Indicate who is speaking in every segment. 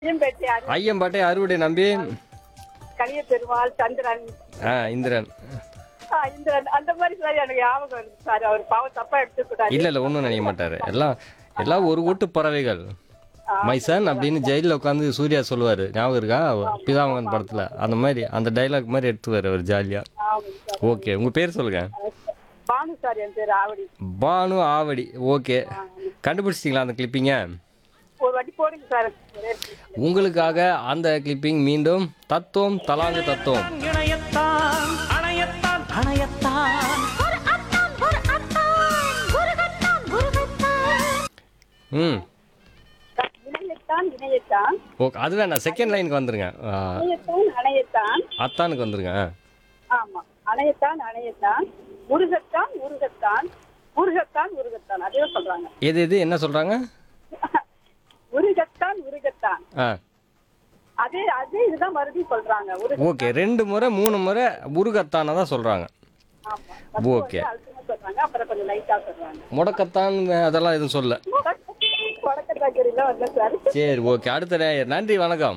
Speaker 1: ஐயம்பேட்டை அரு-
Speaker 2: ஐயம்பாட்டை அறுவடை நம்பி
Speaker 1: கலிய பெருமாள் சந்திரன்
Speaker 2: ஆ இந்திரன்
Speaker 1: ஆ, இந்திரன் அந்த மாதிரி சார் எனக்கு ஞாபகம் வருது சார் அவர் பாவம் தப்பா எடுத்துக்கூடாது
Speaker 2: இல்ல இல்ல ஒன்றும் நினைக்க மாட்டாரு எல்லாம் எல்லாம் ஒரு கூட்டு பறவைகள் மைசன் அப்படின்னு ஜெயிலில் உட்காந்து சூர்யா சொல்லுவாரு ஞாபகம் இருக்கா பிதாமகன் படத்துல அந்த மாதிரி அந்த டைலாக் மாதிரி எடுத்துவாரு அவர் ஜாலியா
Speaker 1: ஆமாங்க சார்
Speaker 2: ஓகே உங்க பேர் சொல்லுங்க
Speaker 1: பானு சார் என் பேர் ஆவடி
Speaker 2: பானு ஆவடி ஓகே கண்டுபிடிச்சிட்டீங்களா அந்த கிளிப்பிங்க
Speaker 1: ஒரு வாட்டி போடுங்க சார் ஒரே
Speaker 2: உங்களுக்காக அந்த கிளிப்பிங் மீண்டும் தத்துவம் தலாங்கு தத்துவம்
Speaker 3: இணையத்தான் அணையத்தான் அணையத்தான்
Speaker 4: ஒரு அத்தான் ஒரு அத்தான் முருகத்தான் முருகத்தான்
Speaker 2: ம்
Speaker 1: இணையத்தான் இணையத்தான்
Speaker 2: ஓகே அது வேணாம் செகண்ட் லைனுக்கு வந்துருங்க ஆ,
Speaker 1: இணையத்தான் அணையத்தான்
Speaker 2: அத்தானுக்கு வந்துருங்க ஆ.
Speaker 1: ஆமா அணையத்தான் அணையத்தான் முருகத்தான் முருகத்தான் முருகத்தான் முருகத்தான் அதே சொல்றாங்க
Speaker 2: எது எது என்ன சொல்றாங்க
Speaker 1: முருகத்தான் முருகத்தான்
Speaker 2: ஆ
Speaker 1: அதே அதே இதுதான் மறுபடியும் சொல்றாங்க ஒரு
Speaker 2: ஓகே ரெண்டு முறை மூணு முறை முருகத்தானை தான் சொல்றாங்க
Speaker 1: ஆமா
Speaker 2: ஓகே
Speaker 1: அழுத்தமா சொல்றாங்க அப்புறம் கொஞ்சம் லைட்டா சொல்றாங்க
Speaker 2: முடக்கத்தான் அதெல்லாம் எதுவும் சொல்ல
Speaker 1: வடக்கத்தாக்கரில வரல சார்
Speaker 2: சரி ஓகே அடுத்த நேயர் நன்றி வணக்கம்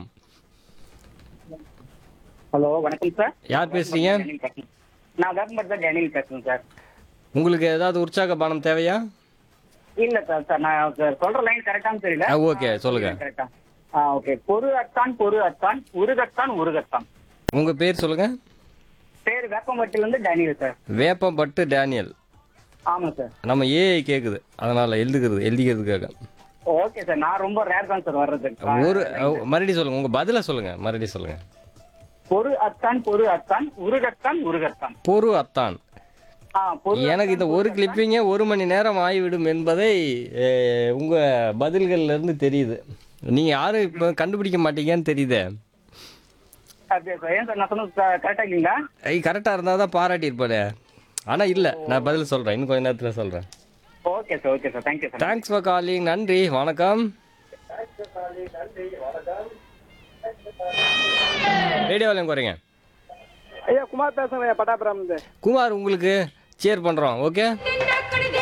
Speaker 5: ஹலோ வணக்கம் சார்
Speaker 2: யார் பேசுறீங்க
Speaker 5: டேனியல் பேசுறேன். நான் வேப்பம்பட்டு தான் டேனியல் பேசுறேன் சார்
Speaker 2: உங்களுக்கு ஏதாவது உற்சாக பானம் தேவையா
Speaker 5: இல்ல சார் சார் நான் சார் சொல்ற லைன் கரெக்டானு தெரியல
Speaker 2: ஆ, ஓகே சொல்லுங்க
Speaker 5: கரெக்டா ஆ ஓகே பொரு அத்தான் பொரு அத்தான் உருகத்தான் உருகத்தான்
Speaker 2: உங்க பேர் சொல்லுங்க
Speaker 5: பேர் வேப்பம்பட்டில இருந்து டேனியல் சார்
Speaker 2: வேப்பம்பட்டு டேனியல்
Speaker 5: ஆமா சார்
Speaker 2: நம்ம ஏஐ கேக்குது அதனால எழுதுகிறது எழுதிக்கிறதுக்காக
Speaker 5: ஓகே சார் நான் ரொம்ப ரேர் தான் சார் வர்றது
Speaker 2: ஒரு அஹ், மறுபடியும் சொல்லுங்க உங்க பதில சொல்லுங்க மறுபடியும் சொல்லுங்க
Speaker 5: பொரு அத்தான் பொரு அத்தான் உருகத்தான் உருகத்தான்
Speaker 2: பொறு அத்தான்
Speaker 5: ஆ பொரு
Speaker 2: எனக்கு இந்த ஒரு கிளிப்பிங்கே ஒரு மணி நேரம் ஆகிவிடும் என்பதை அஹ், உங்க பதில்கள்ல இருந்து தெரியுது நீங்க யாரும் இப்போ கண்டுபிடிக்க மாட்டீங்கன்னு தெரியுதே
Speaker 5: அப்படியே சார் ஏன் சார் நான் சொன்னது கரெக்டா இல்லைங்களா
Speaker 2: ஐ கரெக்டாக இருந்தால் தான் பாராட்டியிருப்பாரு ஆனால் இல்லை நான் பதில் சொல்கிறேன் இன்னும் கொஞ்ச நேரத்தில் சொல்கிறேன்
Speaker 5: okay sir okay sir thank you sir
Speaker 2: thanks for calling நன்றி வணக்கம் ரேடியோவில் குறைங்க
Speaker 6: ஐயா குமார் பேசுறேன் பட்டாபுரம்
Speaker 2: குமார் உங்களுக்கு சேர் பண்ணுறோம் ஓகே
Speaker 4: இந்த